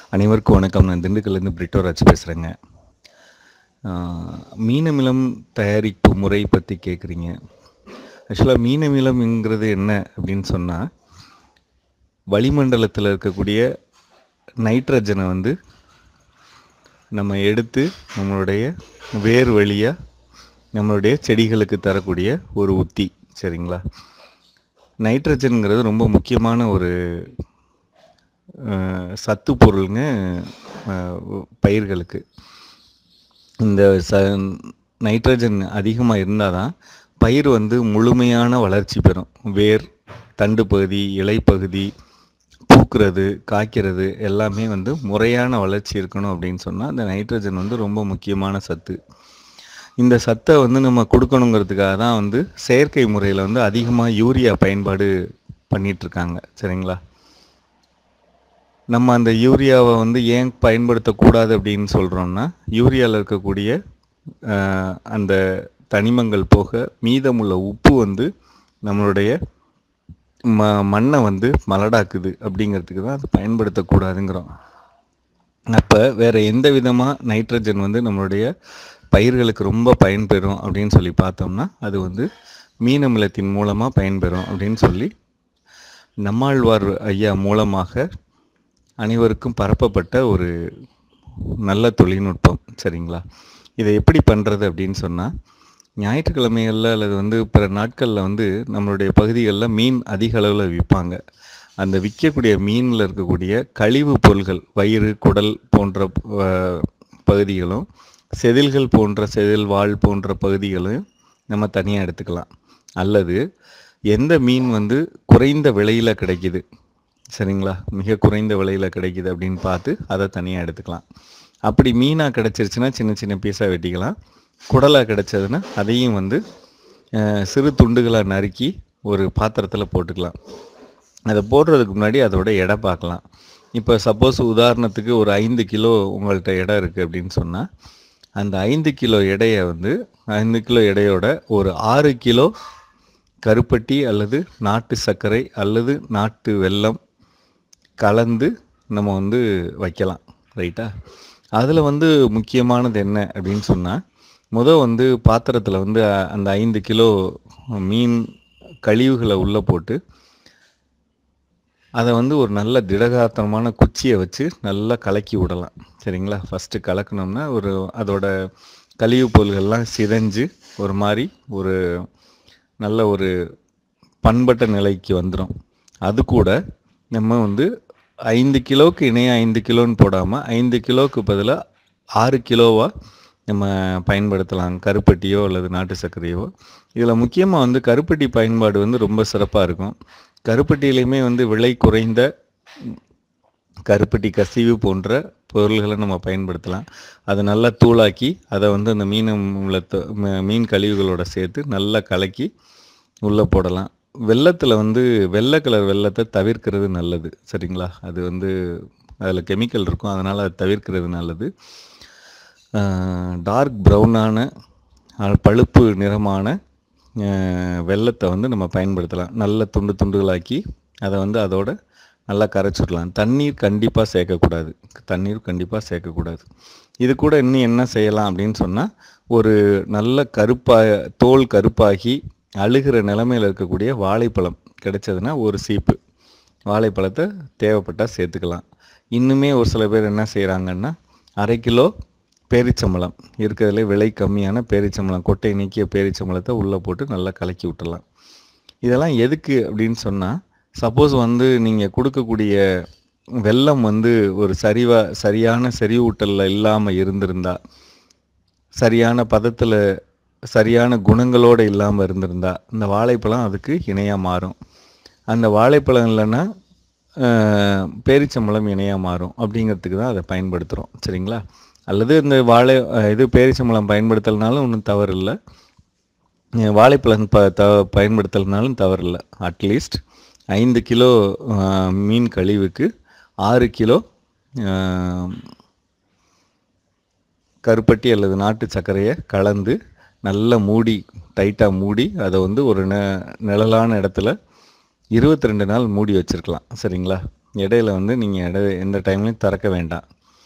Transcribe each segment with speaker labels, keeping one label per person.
Speaker 1: அனைவருக்கும் வணக்கம் நான் திண்டுக்கல்லேருந்து பிரிட்டோராஜ் பேசுகிறேங்க மீனமிலம் தயாரிப்பு முறை பற்றி கேட்குறீங்க ஆக்சுவலாக மீனமிலம்ங்கிறது என்ன அப்படின்னு சொன்னால் வளிமண்டலத்தில் இருக்கக்கூடிய நைட்ரஜனை வந்து நம்ம எடுத்து நம்மளுடைய வேர் வழியாக நம்மளுடைய செடிகளுக்கு தரக்கூடிய ஒரு உத்தி சரிங்களா நைட்ரஜனுங்கிறது ரொம்ப முக்கியமான ஒரு அஹ், சத்து பொருளுங்க அஹ், பயிர்களுக்கு இந்த ச நைட்ரஜன் அதிகமாக இருந்தால் தான் பயிர் வந்து முழுமையான வளர்ச்சி பெறும் வேர் தண்டு பகுதி இலைப்பகுதி பூக்கிறது காய்க்கிறது எல்லாமே வந்து முறையான வளர்ச்சி இருக்கணும் அப்படின்னு சொன்னால் அந்த நைட்ரஜன் வந்து ரொம்ப முக்கியமான சத்து இந்த சத்தை வந்து நம்ம கொடுக்கணுங்கிறதுக்காக தான் வந்து செயற்கை முறையில் வந்து அதிகமாக யூரியா பயன்பாடு பண்ணிட்டு இருக்காங்க சரிங்களா நம்ம அந்த யூரியாவை வந்து ஏன் பயன்படுத்தக்கூடாது அப்படின்னு சொல்கிறோம்னா யூரியாவில் இருக்கக்கூடிய ஆஹ், அந்த தனிமங்கள் போக மீதமுள்ள உப்பு வந்து நம்மளுடைய ம மண்ணை வந்து மலடாக்குது அப்படிங்கிறதுக்கு தான் அது பயன்படுத்தக்கூடாதுங்கிறோம் அப்போ வேறு எந்த விதமாக நைட்ரஜன் வந்து நம்மளுடைய பயிர்களுக்கு ரொம்ப பயன்பெறும் அப்படின்னு சொல்லி பார்த்தோம்னா அது வந்து மீனமிலத்தின் மூலமாக பயன்பெறும் அப்படின்னு சொல்லி நம்மாழ்வார் ஐயா மூலமாக அனைவருக்கும் பரப்பப்பட்ட ஒரு நல்ல தொழில்நுட்பம் சரிங்களா இதை எப்படி பண்ணுறது அப்படின்னு சொன்னால் ஞாயிற்றுக்கிழமைகளில் அல்லது வந்து பிற நாட்களில் வந்து நம்மளுடைய பகுதிகளில் மீன் அதிக அளவில் விற்பாங்க அந்த விற்கக்கூடிய மீனில் இருக்கக்கூடிய கழிவு பொருள்கள் வயிறு குடல் போன்ற அஹ், பகுதிகளும் செதில்கள் போன்ற செதில் வால் போன்ற பகுதிகளையும் நம்ம தனியாக எடுத்துக்கலாம் அல்லது எந்த மீன் வந்து குறைந்த விலையில் கிடைக்குது சரிங்களா மிக குறைந்த விலையில் கிடைக்குது அப்படின்னு பார்த்து அதை தனியாக எடுத்துக்கலாம் அப்படி மீனாக கிடச்சிருச்சுன்னா சின்ன சின்ன பீஸாக வெட்டிக்கலாம் குடலாக கிடச்சதுன்னா அதையும் வந்து அஹ், சிறு துண்டுகளாக நறுக்கி ஒரு பாத்திரத்தில் போட்டுக்கலாம் அதை போடுறதுக்கு முன்னாடி அதோட எடை பார்க்கலாம் இப்போ சப்போஸ் உதாரணத்துக்கு ஒரு ஐந்து கிலோ உங்கள்கிட்ட எடை இருக்குது அப்படின்னு சொன்னால் அந்த ஐந்து கிலோ எடையை வந்து ஐந்து கிலோ எடையோட ஒரு ஆறு கிலோ கருப்பட்டி அல்லது நாட்டு சர்க்கரை அல்லது நாட்டு வெல்லம் கலந்து நம்ம வந்து வைக்கலாம் ரைட்டா அதில் வந்து முக்கியமானது என்ன அப்படின்னு சொன்னால் முத வந்து பாத்திரத்தில் வந்து அ- அந்த ஐந்து கிலோ மீன் கழிவுகளை உள்ளே போட்டு அதை வந்து ஒரு நல்ல திடகாத்திரமான குச்சியை வச்சு நல்லா கலக்கி விடலாம் சரிங்களா ஃபஸ்ட்டு கலக்கணும்னா ஒரு அதோட கழிவு பொருள்கள்லாம் சிதைஞ்சு ஒரு மாதிரி ஒரு நல்ல ஒரு பண்பட்ட நிலைக்கு வந்துடும் அது கூட நம்ம வந்து ஐந்து கிலோவுக்கு இணையாக ஐந்து கிலோன்னு போடாமல் ஐந்து கிலோவுக்கு பதிலாக ஆறு கிலோவாக நம்ம பயன்படுத்தலாம் கருப்பட்டியோ அல்லது நாட்டு சர்க்கரையோ இதில் முக்கியமாக வந்து கருப்பட்டி பயன்பாடு வந்து ரொம்ப சிறப்பாக இருக்கும் கருப்பட்டியிலையுமே வந்து விலை குறைந்த கருப்பட்டி கசிவு போன்ற பொருள்களை நம்ம பயன்படுத்தலாம் அதை நல்லா தூளாக்கி அதை வந்து அந்த மீன் உள்ளத்த ம- மீன் கழிவுகளோட சேர்த்து நல்லா கலக்கி உள்ளே போடலாம் வெள்ளத்தில் வந்து வெள்ளை கலர் வெள்ளத்தை தவிர்க்கிறது நல்லது சரிங்களா அது வந்து அதில் கெமிக்கல் இருக்கும் அதனால் அதை தவிர்க்கிறது நல்லது டார்க் ப்ரௌனான பழுப்பு நிறமான அஹ், வெல்லத்தை வந்து நம்ம பயன்படுத்தலாம் நல்ல துண்டு துண்டுகளாக்கி அதை வந்து அதோட நல்லா கரைச்சிடலாம் தண்ணீர் கண்டிப்பாக சேர்க்கக்கூடாது தண்ணீர் கண்டிப்பாக சேர்க்கக்கூடாது இது கூட இன்னும் என்ன செய்யலாம் அப்படின்னு சொன்னால் ஒரு நல்ல கருப்பாக தோல் கருப்பாகி அழுகிற நிலமையில் இருக்கக்கூடிய வாழைப்பழம் கிடைச்சதுன்னா ஒரு சீப்பு வாழைப்பழத்தை தேவைப்பட்டால் சேர்த்துக்கலாம் இன்னுமே ஒரு சில பேர் என்ன செய்கிறாங்கன்னா அரை கிலோ பேரிச்சம்பழம் இருக்கிறதுல விலை கம்மியான பேரிச்சம்பழம் கொட்டை நீக்கிய பேரிச்சம்பழத்தை உள்ளே போட்டு நல்லா கலக்கி விட்டுறலாம் இதெல்லாம் எதுக்கு அப்படின்னு சொன்னால் சப்போஸ் வந்து நீங்கள் கொடுக்கக்கூடிய வெல்லம் வந்து ஒரு சரிவா சரியான செறிவூட்டலில் இல்லாமல் இருந்திருந்தா சரியான பதத்தில் சரியான குணங்களோடு இல்லாமல் இருந்திருந்தா இந்த வாழைப்பழம் அதுக்கு இணையாக மாறும் அந்த வாழைப்பழம் இல்லைன்னா ஆஹ், பேரிச்சம்பழம் இணையாக மாறும் அப்படிங்கிறதுக்கு தான் அதை பயன்படுத்துகிறோம் சரிங்களா அல்லது இந்த வாழை அஹ், இது பேரிச்சம்பழம் பயன்படுத்தலைனாலும் ஒன்றும் தவறு இல்லை அஹ், வாழைப்பழம் ப த பயன்படுத்தலைனாலும் தவறில்லை அட்லீஸ்ட் ஐந்து கிலோ ஆஹ், மீன் கழிவுக்கு ஆறு கிலோ ஆஹ், கருப்பட்டி அல்லது நாட்டு சர்க்கரையை கலந்து நல்லா மூடி டைட்டாக மூடி அதை வந்து ஒரு நெ நிழலான இடத்துல இருபத்தி ரெண்டு நாள் மூடி வச்சிருக்கலாம் சரிங்களா இடையில வந்து நீங்கள் இட எந்த டைம்லையும் திறக்க வேண்டாம்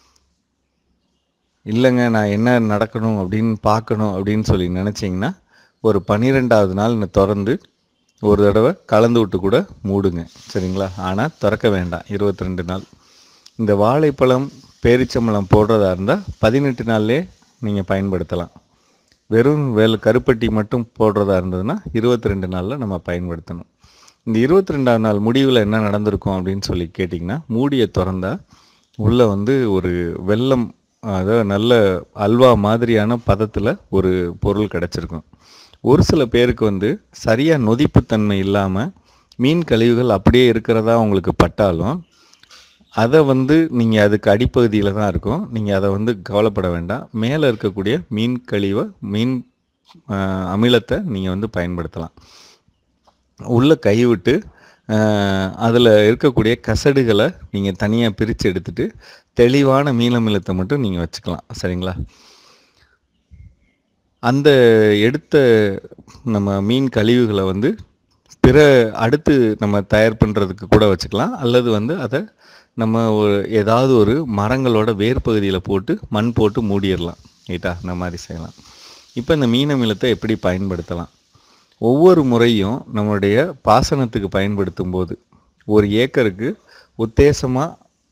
Speaker 1: இல்லைங்க நான் என்ன நடக்கணும் அப்படின்னு பார்க்கணும் அப்படின்னு சொல்லி நினச்சிங்கன்னா ஒரு பன்னிரெண்டாவது நாள் இன்னும் திறந்து ஒரு தடவை கலந்து விட்டு கூட மூடுங்க சரிங்களா ஆனால் திறக்க வேண்டாம் இருபத்தி ரெண்டு நாள் இந்த வாழைப்பழம் பேரிச்சம்பழம் போடுறதா இருந்தால் பதினெட்டு நாள்லேயே நீங்கள் பயன்படுத்தலாம் வெறும் வேல் கருப்பட்டி மட்டும் போடுறதா இருந்ததுன்னா இருபத்தி ரெண்டு நாளில் நம்ம பயன்படுத்தணும் இந்த இருபத்தி ரெண்டாவது நாள் முடிவில் என்ன நடந்திருக்கும் அப்படின்னு சொல்லி கேட்டிங்கன்னா மூடியை திறந்தா உள்ளே வந்து ஒரு வெள்ளம் அதாவது நல்ல அல்வா மாதிரியான பதத்தில் ஒரு பொருள் கிடச்சிருக்கும் ஒரு சில பேருக்கு வந்து சரியாக நொதிப்புத்தன்மை இல்லாமல் மீன் கழிவுகள் அப்படியே இருக்கிறதா உங்களுக்கு பட்டாலும் அதை வந்து நீங்கள் அதுக்கு அடிப்பகுதியில் தான் இருக்கும் நீங்கள் அதை வந்து கவலைப்பட வேண்டாம் மேலே இருக்கக்கூடிய மீன் கழிவை மீன் ஆஹ், அமிலத்தை நீங்கள் வந்து பயன்படுத்தலாம் உள்ளே கைவிட்டு அதில் இருக்கக்கூடிய கசடுகளை நீங்கள் தனியாக பிரித்து எடுத்துட்டு தெளிவான மீன் அமிலத்தை மட்டும் நீங்கள் வச்சுக்கலாம் சரிங்களா அந்த எடுத்த நம்ம மீன் கழிவுகளை வந்து பிற அடுத்து நம்ம தயார் பண்ணுறதுக்கு கூட வச்சுக்கலாம் அல்லது வந்து அதை நம்ம ஒரு ஏதாவது ஒரு மரங்களோட வேர் பகுதியில் போட்டு மண் போட்டு மூடிடலாம் ரைட்டா இந்த மாதிரி செய்யலாம் இப்போ இந்த மீன் அமிலத்தை எப்படி பயன்படுத்தலாம் ஒவ்வொரு முறையும் நம்மளுடைய பாசனத்துக்கு பயன்படுத்தும் போது ஒரு ஏக்கருக்கு உத்தேசமாக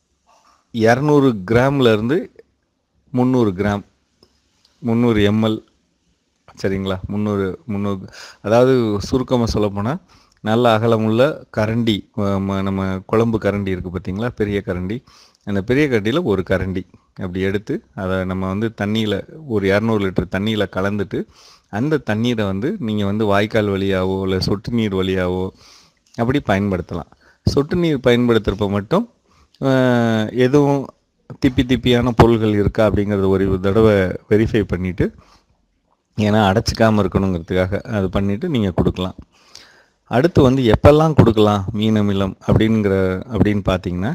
Speaker 1: இரநூறு கிராம்லேருந்து முந்நூறு கிராம் முந்நூறு எம்எல் சரிங்களா முந்நூறு முந்நூறு அதாவது சுருக்கமாக சொல்லப்போனால் நல்ல அகலமுள்ள கரண்டி அஹ் ம- நம்ம குழம்பு கரண்டி இருக்குது பார்த்தீங்களா பெரிய கரண்டி அந்த பெரிய கரண்டியில் ஒரு கரண்டி அப்படி எடுத்து அதை நம்ம வந்து தண்ணியில் ஒரு இரநூறு லிட்டர் தண்ணியில் கலந்துட்டு அந்த தண்ணீரை வந்து நீங்கள் வந்து வாய்க்கால் வழியாவோ இல்லை சொட்டு நீர் வழியாவோ அப்படி பயன்படுத்தலாம் சொட்டு நீர் பயன்படுத்துகிறப்ப மட்டும் அஹ், எதுவும் திப்பி திப்பியான பொருள்கள் இருக்கா அப்படிங்கிறத ஒரு தடவை வெரிஃபை பண்ணிவிட்டு ஏன்னா அடைச்சிக்காமல் இருக்கணுங்கிறதுக்காக அது பண்ணிவிட்டு நீங்கள் கொடுக்கலாம் அடுத்து வந்து எப்பெல்லாம் கொடுக்கலாம் மீன் அமிலம் அப்படிங்கிற அப்படின்னு பார்த்தீங்கன்னா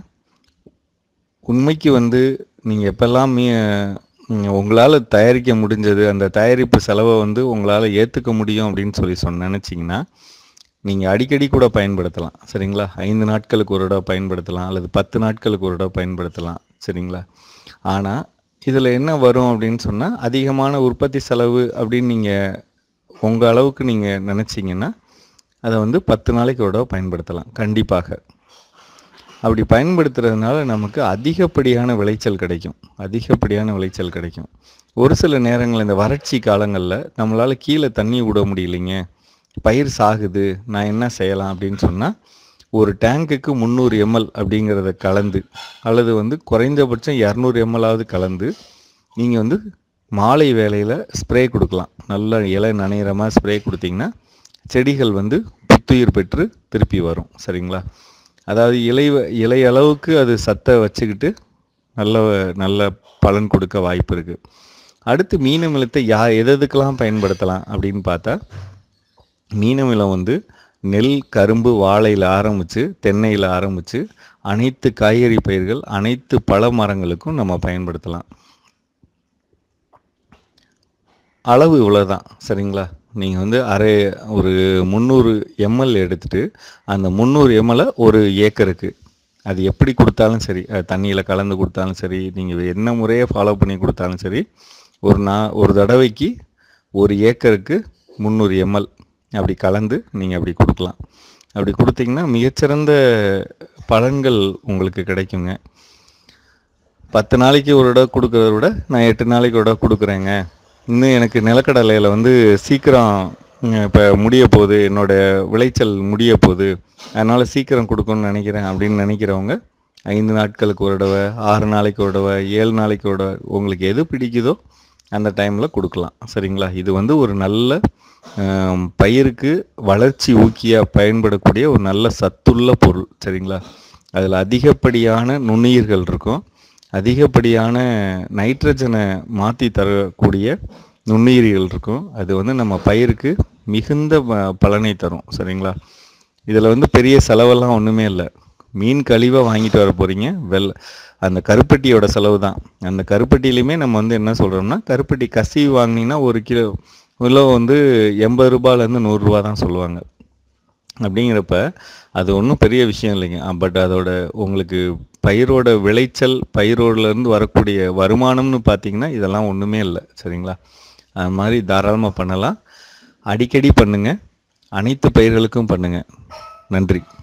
Speaker 1: உண்மைக்கு வந்து நீங்கள் எப்பெல்லாம் மீ உங்களால் தயாரிக்க முடிஞ்சது அந்த தயாரிப்பு செலவை வந்து உங்களால் ஏற்றுக்க முடியும் அப்படின்னு சொல்லி சொன்ன நினச்சிங்கன்னா நீங்கள் அடிக்கடி கூட பயன்படுத்தலாம் சரிங்களா ஐந்து நாட்களுக்கு ஒரு தடவை பயன்படுத்தலாம் அல்லது பத்து நாட்களுக்கு ஒரு தடவை பயன்படுத்தலாம் சரிங்களா ஆனால் இதில் என்ன வரும் அப்படின்னு சொன்னால் அதிகமான உற்பத்தி செலவு அப்படின்னு நீங்கள் உங்கள் அளவுக்கு நீங்கள் நினச்சிங்கன்னா அதை வந்து பத்து நாளைக்கு ஒரு தடவை பயன்படுத்தலாம் கண்டிப்பாக அப்படி பயன்படுத்துறதுனால நமக்கு அதிகப்படியான விளைச்சல் கிடைக்கும் அதிகப்படியான விளைச்சல் கிடைக்கும் ஒரு சில நேரங்கள் இந்த வறட்சி காலங்களில் நம்மளால் கீழே தண்ணி விட முடியலைங்க பயிர் சாகுது நான் என்ன செய்யலாம் அப்படின்னு சொன்னால் ஒரு டேங்குக்கு முந்நூறு எம்எல் அப்படிங்கிறத கலந்து அல்லது வந்து குறைந்தபட்சம் இரநூறு எம்எல்லாவது கலந்து நீங்கள் வந்து மாலை வேளையில் ஸ்ப்ரே கொடுக்கலாம் நல்லா இலை நனையிற மாதிரி ஸ்ப்ரே கொடுத்தீங்கன்னா செடிகள் வந்து புத்துயிர் பெற்று திருப்பி வரும் சரிங்களா அதாவது இலை இலை அளவுக்கு அது சத்தை வச்சுக்கிட்டு நல்ல நல்ல பலன் கொடுக்க வாய்ப்பு இருக்குது அடுத்து மீனமிலத்தை யா எதுக்கெல்லாம் பயன்படுத்தலாம் அப்படின்னு பார்த்தா மீனமிலம் வந்து நெல் கரும்பு வாழையில் ஆரம்பித்து தென்னையில் ஆரம்பித்து அனைத்து காய்கறி பயிர்கள் அனைத்து பழ மரங்களுக்கும் நம்ம பயன்படுத்தலாம் அளவு இவ்வளோதான் சரிங்களா நீங்கள் வந்து அரை ஒரு முந்நூறு எம்எல் எடுத்துட்டு அந்த முந்நூறு எம்எல்லை ஒரு ஏக்கருக்கு அது எப்படி கொடுத்தாலும் சரி தண்ணியில் கலந்து கொடுத்தாலும் சரி நீங்கள் என்ன முறையை ஃபாலோ பண்ணி கொடுத்தாலும் சரி ஒரு நா ஒரு தடவைக்கு ஒரு ஏக்கருக்கு முந்நூறு எம்எல் அப்படி கலந்து நீங்கள் அப்படி கொடுக்கலாம் அப்படி கொடுத்தீங்கன்னா மிகச்சிறந்த பலன்கள் உங்களுக்கு கிடைக்குங்க பத்து நாளைக்கு ஒரு தடவை கொடுக்கறத விட நான் எட்டு நாளைக்கு ஒரு தடவை கொடுக்குறேங்க இன்னும் எனக்கு நிலக்கடலையில் வந்து சீக்கிரம் இப்போ முடிய போகுது என்னோட விளைச்சல் முடிய போகுது அதனால் சீக்கிரம் கொடுக்கணும்னு நினைக்கிறேன் அப்படின்னு நினைக்கிறவங்க ஐந்து நாட்களுக்கு ஒரு தடவை ஆறு நாளைக்கு ஒரு தடவை ஏழு நாளைக்கு ஒரு தடவை உங்களுக்கு எது பிடிக்குதோ அந்த டைமில் கொடுக்கலாம் சரிங்களா இது வந்து ஒரு நல்ல ஆம், பயிருக்கு வளர்ச்சி ஊக்கியாக பயன்படக்கூடிய ஒரு நல்ல சத்துள்ள பொருள் சரிங்களா அதில் அதிகப்படியான நுண்ணுயிர்கள் இருக்கும் அதிகப்படியான நைட்ரஜனை மாற்றி தரக்கூடிய நுண்ணுயிரிகள் இருக்கும் அது வந்து நம்ம பயிருக்கு மிகுந்த ப- பலனை தரும் சரிங்களா இதில் வந்து பெரிய செலவெல்லாம் ஒன்றுமே இல்லை மீன் கழிவாக வாங்கிட்டு வர போகிறீங்க வெள் அந்த கருப்பட்டியோட செலவு தான் அந்த கருப்பட்டியிலையுமே நம்ம வந்து என்ன சொல்கிறோம்னா கருப்பட்டி கசிவு வாங்கினீங்கன்னா ஒரு கிலோ கிலோ வந்து எண்பது ரூபாயிலேருந்து நூறுரூவா தான் சொல்லுவாங்க அப்படிங்கிறப்ப அது ஒன்றும் பெரிய விஷயம் இல்லைங்க பட் அதோட உங்களுக்கு பயிரோட விளைச்சல் பயிரோடலேருந்து வரக்கூடிய வருமானம்னு பார்த்தீங்கன்னா இதெல்லாம் ஒன்றுமே இல்லை சரிங்களா அது மாதிரி தாராளமாக பண்ணலாம் அடிக்கடி பண்ணுங்கள் அனைத்து பயிர்களுக்கும் பண்ணுங்கள் நன்றி